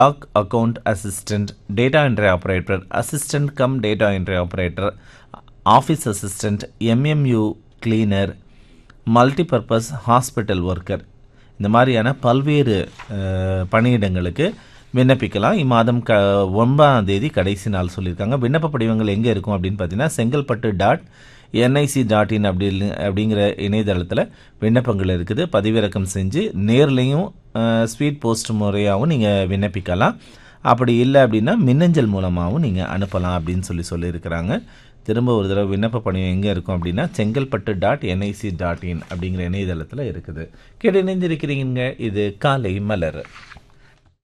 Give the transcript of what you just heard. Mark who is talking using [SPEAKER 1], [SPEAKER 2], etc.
[SPEAKER 1] talk account assistant data entry operator assistant cum data entry operator office assistant MMU cleaner multipurpose hospital worker இந்த மாதிரியான பல்வேறு அஹ், பணியிடங்களுக்கு விண்ணப்பிக்கலாம் இம்மாதம் க ஒன்பதாம் தேதி கடைசி நாள் சொல்லியிருக்காங்க விண்ணப்ப படிவங்கள் எங்கே இருக்கும் அப்படின்னு பார்த்தீங்கன்னா Chengalpattu dot NIC dot in அப்படி இல்ல- அப்படிங்கிற இணையதளத்தில் விண்ணப்பங்கள் இருக்குது பதிவிறக்கம் செஞ்சு நேர்லேயும் ஸ்வீட் போஸ்ட் முறையாகவும் நீங்கள் விண்ணப்பிக்கலாம் அப்படி இல்லை அப்படின்னா மின்னஞ்சல் மூலமாகவும் நீங்கள் அனுப்பலாம் அப்படின்னு சொல்லி சொல்லியிருக்கிறாங்க திரும்ப ஒரு தடவை விண்ணப்ப படிவம் எங்கே இருக்கும் அப்படின்னா Chengalpattu dot NIC dot in அப்படிங்கிற இணையதளத்தில் இருக்குது கேட்டு இணைந்திருக்கிறீங்க இது காலை மலர்